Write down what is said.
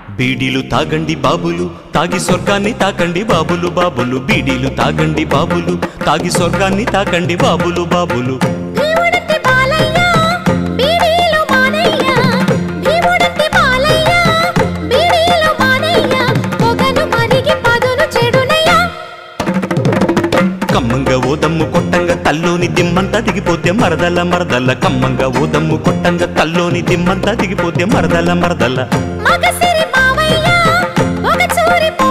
బీడీలు తాగండి బాబులు తాగి స్వర్గాన్ని తాకండి బాబులు బాబులు బీడీలు తాగండి బాబులు తాగి స్వర్గాన్ని తాకండి బాబులు బాబులు భీముడంటి బాలయ్య బీడీలు మానయ్య భీముడంటి బాలయ్య బీడీలు మానయ్య పొగను మరిగి పదును చెడునయ్య కమ్మంగా ఓదమ్ము కొట్టంగా తల్లోని దిమ్మంతా దిగిపోతే మరదల మరదల కమ్మంగా ఓదమ్ము కొట్టంగా తల్లోని దిమ్మంతా దిగిపోతే మరదల మరదల మగసిరి మావయ్య ఒక చూరి